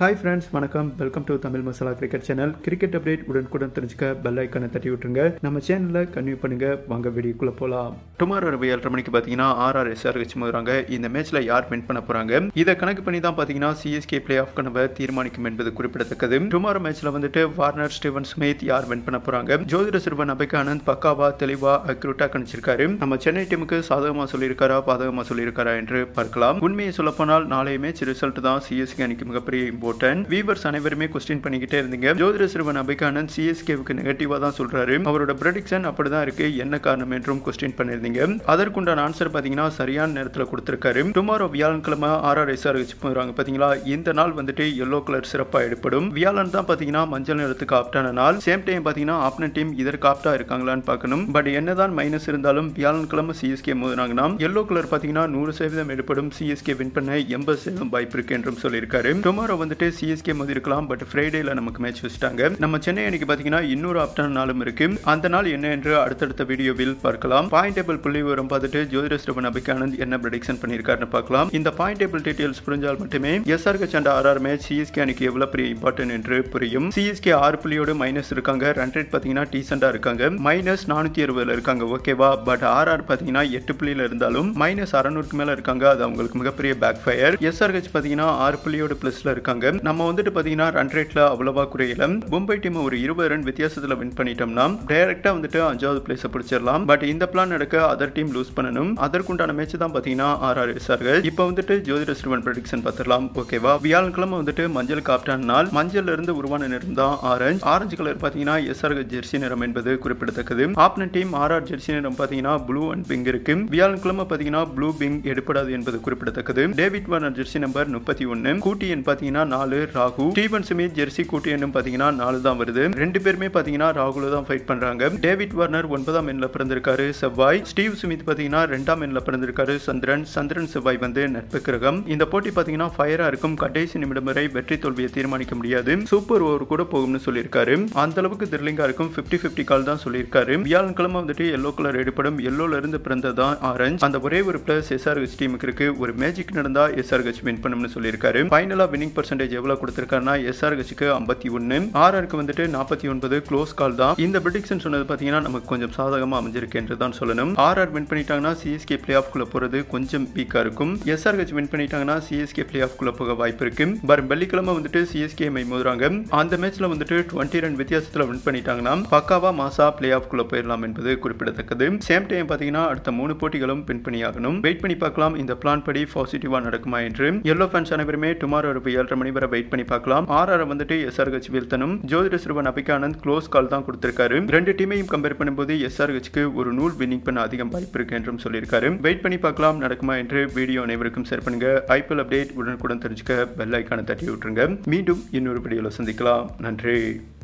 hi friends வணக்கம் welcome to Tamil Masala cricket channel cricket update உடனுக்குடன் தெரிஞ்சுக்க பெல் ஐக்கானை தட்டி விட்டுருங்க நம்ம சேனலில் கன்வியூ பண்ணுங்க வாங்க வீடியோக்குள்ள போகலாம் டுமாரோ இரவு ஏழரை மணிக்கு பார்த்தீங்கன்னா ஆர்ஆர் எஸ்ஆர் வச்சு மோதுறாங்க இந்த மேட்ச்ல யார் வின் பண்ண போறாங்க இதை கணக்கு பண்ணி தான் பார்த்தீங்கன்னா சிஎஸ்கே பிளே ஆஃப் கனவை தீர்மானிக்கும் என்பது குறிப்பிடத்தக்கது டுமாரோ மேட்ச்ல வந்துட்டு வார்னர் ஸ்டீவன் ஸ்மித் யார் வின் பண்ண போறாங்க ஜோதிட சிறுவன் அபைக்கு ஆனந்த் பக்காவா தெளிவா அக்யூரேட்டா கணிச்சிருக்காரு நம்ம சென்னை டீமுக்கு சாதகமா சொல்லியிருக்காரா பாதகமா சொல்லியிருக்காரா என்று பார்க்கலாம் உண்மையை சொல்லப்போனால் நாளைய மேட்ச் ரிசல்ட் தான் சிஎஸ்கே அணிக்கு மிகப்பெரிய இம்பார்ட்டன்ட் வீவர்ஸ் அனைவருமே கொஸ்டின் பண்ணிக்கிட்டே இருந்தீங்க ஜோதிட சிறுவன் அபிகானந்த் சிஎஸ்கேவுக்கு நெகட்டிவா தான் சொல்றாரு அவரோட ப்ரெடிக்ஷன் அப்படிதான் இருக்கு என்ன காரணம் என்றும் கொஸ்டின் பண்ணிருந்தீங்க அதற்குண்டான ஆன்சர் பாத்தீங்கன்னா சரியான நேரத்தில் கொடுத்திருக்காரு டுமாரோ வியாழன்கிழமை ஆர்ஆர் எஸ்ஆர் வச்சு போறாங்க பாத்தீங்களா இந்த நாள் வந்துட்டு எல்லோ கலர் சிறப்பா எடுப்படும் வியாழன் தான் பாத்தீங்கன்னா மஞ்சள் நிறத்துக்கு ஆப்டான நாள் சேம் டைம் பாத்தீங்கன்னா ஆப்னன் டீம் இதற்கு ஆப்டா இருக்காங்களான்னு பார்க்கணும் பட் என்னதான் மைனஸ் இருந்தாலும் வியாழன்கிழமை சிஎஸ்கே மோதினாங்கன்னா எல்லோ கலர் பாத்தீங்கன்னா நூறு சதவீதம் எடுப்படும் சிஎஸ்கே வின் பண்ண எண்பது சதவீதம் வாய்ப்பு இருக்கு என்றும் சொல்லியிருக்காரு டுமாரோ வந்துட்டு சிஎஸ்கே மோதி இருக்கலாம் பட் ஃப்ரைடேல நமக்கு மேட்ச் வச்சுட்டாங்க நம்ம சென்னை அணிக்கு பாத்தீங்கன்னா இன்னொரு ஆப்டான நாளும் இருக்கு அந்த நாள் என்ன என்று அடுத்தடுத்த வீடியோவில் பார்க்கலாம் பாயிண்ட் டேபிள் புள்ளி விவரம் பார்த்துட்டு ஜோதிட ஸ்ரவன் அபிகானந்த் என்ன ப்ரெடிக்ஷன் பண்ணியிருக்காருன்னு பார்க்கலாம் இந்த பாயிண்ட் டேபிள் டீடைல்ஸ் புரிஞ்சால் மட்டுமே எஸ்ஆர் கச்சண்ட ஆர்ஆர் மேட்ச் சிஎஸ்கே அணிக்கு எவ்வளவு பெரிய இம்பார்ட்டன் என்று புரியும் சிஎஸ்கே ஆறு புள்ளியோட மைனஸ் இருக்காங்க ரன் ரேட் பாத்தீங்கன்னா டீசெண்டா இருக்காங்க மைனஸ் நானூத்தி அறுபதுல இருக்காங்க ஓகேவா பட் ஆர்ஆர் பாத்தீங்கன்னா எட்டு புள்ளியில இருந்தாலும் மைனஸ் அறநூறுக்கு மேல இருக்காங்க அது அவங்களுக்கு மிகப்பெரிய பேக் ஃபயர் எஸ்ஆர்ஹெச் பாத்தீங்கன்னா ஆறு புள்ளியோட பிளஸ்ல இருக்காங்க நம்ம வந்துட்டு பாத்தீங்கன்னா ரன் ரேட்ல அவ்வளவா குறையல மும்பை டீம் ஒரு இருபது ரன் வித்தியாசத்துல வின் பண்ணிட்டோம்னா டைரக்டா வந்துட்டு அஞ்சாவது பிளேஸ் பிடிச்சிடலாம் பட் இந்த பிளான் நடக்க அதர் டீம் லூஸ் பண்ணணும் அதற்குண்டான மேட்ச் தான் பாத்தீங்கன்னா ஆர்ஆர் எஸ்ஆர்கள் இப்போ வந்துட்டு ஜோதிட சிறுவன் ப்ரெடிக்ஷன் பார்த்துடலாம் ஓகேவா வியாழக்கிழமை வந்துட்டு மஞ்சள் காப்டான் நாள் மஞ்சள்ல இருந்து உருவான நிறம் தான் ஆரஞ்சு ஆரஞ்சு கலர் பாத்தீங்கன்னா எஸ்ஆர்கள் ஜெர்சி நிறம் என்பது குறிப்பிடத்தக்கது ஆப்னன் டீம் ஆர்ஆர் ஜெர்சி நிறம் பாத்தீங்கன்னா ப்ளூ அண்ட் பிங்க் இருக்கு வியாழக்கிழமை பாத்தீங்கன்னா ப்ளூ பிங் எடுப்படாது என்பது குறிப்பிடத்தக்கது டேவிட் வார்னர் ஜெர்சி நம்பர் முப்பத்தி ஒன்னு கூட்டி எண் பாத்தீங்கன்னா நாலு ராகு ஸ்டீவன் ஸ்மித் ஜெர்சி கூட்டி எண்ணும் பாத்தீங்கன்னா நாலு தான் வருது ரெண்டு பேருமே பாத்தீங்கன்னா ராகுல தான் ஃபைட் பண்றாங்க டேவிட் வார்னர் ஒன்பதாம் எண்ணில் பிறந்திருக்காரு செவ்வாய் ஸ்டீவ் ஸ்மித் பாத்தீங்கன்னா ரெண்டாம் எண்ணில் பிறந்திருக்காரு சந்திரன் சந்திரன் செவ்வாய் வந்து நட்பு கிரகம் இந்த போட்டி பாத்தீங்கன்னா ஃபயரா இருக்கும் கடைசி நிமிடம் வரை வெற்றி தோல்வியை தீர்மானிக்க முடியாது சூப்பர் ஓவர் கூட போகும்னு சொல்லியிருக்காரு அந்த அளவுக்கு த்ரில்லிங்கா இருக்கும் பிப்டி பிப்டி கால் தான் சொல்லியிருக்காரு வியாழக்கிழமை வந்துட்டு எல்லோ கலர் எடுப்படும் எல்லோல இருந்து பிறந்ததான் ஆரஞ்சு அந்த ஒரே ஒரு பிளஸ் எஸ்ஆர்ஹெச் டீமுக்கு இருக்கு ஒரு மேஜிக் நடந்தா எஸ்ஆர்ஹெச் வின் பண்ணும்னு சொல்லியிருக்காரு ஃபைனலா வின்னிங் பர்சன்டேஜ் எவ்வளவு கொடுத்திருக்காருன்னா எஸ்ஆர்ஹெச்சுக்கு ஐம்பத்தி ஒன்னு ஆர்ஆருக்கு வந்துட்டு நாற்பத்தி ஒன்பது க்ளோஸ் கால் தான் இந்த ப்ரிடிக்ஷன் சொன்னது பாத்தீங்கன்னா நமக்கு கொஞ்சம் சாதகமா அமைஞ்சிருக்கு என்று தான் சொல்லணும் ஆர்ஆர் வின் பண்ணிட்டாங்கன்னா சிஎஸ்கே பிளே ஆஃப் குள்ள போறது கொஞ்சம் வீக்கா இருக்கும் எஸ்ஆர்ஹெச் வின் பண்ணிட்டாங்கன்னா சிஎஸ்கே பிளே ஆஃப் குள்ள போக வாய்ப்பு இருக்கு வரும் வெள்ளிக்கிழமை வந்துட்டு சிஎஸ்கே மை மோதுறாங்க அந்த மேட்ச்ல வந்துட்டு டுவெண்ட்டி ரன் வித்தியாசத்துல வின் பண்ணிட்டாங்கன்னா பக்காவா மாசா பிளே ஆஃப் குள்ள போயிடலாம் என்பது குறிப்பிடத்தக்கது சேம் டைம் பாத்தீங்கன்னா அடுத்த மூணு போட்டிகளும் பின் பண்ணியாகணும் வெயிட் பண்ணி பார்க்கலாம் இந்த பிளான் படி பாசிட்டிவா நடக்குமா என்று எல்லோ ஃபேன்ஸ் அனைவருமே டுமாரோ இரவு ஏழரை மணி வரை வெயிட் பண்ணி பார்க்கலாம் ஆர்ஆர் வந்துட்டு எஸ்ஆர்ஹெச் வீழ்த்தனும் ஜோதிட சிறுவன் அபிகானந்த் க்ளோஸ் கால் தான் கொடுத்திருக்காரு ரெண்டு டீமையும் கம்பேர் பண்ணும்போது எஸ்ஆர்ஹெச்க்கு ஒரு நூல் வின்னிங் பண்ண அதிகம் வாய்ப்பு இருக்கு என்றும் சொல்லியிருக்காரு வெயிட் பண்ணி பார்க்கலாம் நடக்குமா என்று வீடியோ அனைவருக்கும் ஷேர் பண்ணுங்க ஐபிஎல் அப்டேட் உடனுக்குடன் தெரிஞ்சுக்க பெல் ஐக்கான தட்டி விட்டுருங்க மீண்டும் இன்னொரு வீடியோவில் சந்திக்கலாம் நன்றி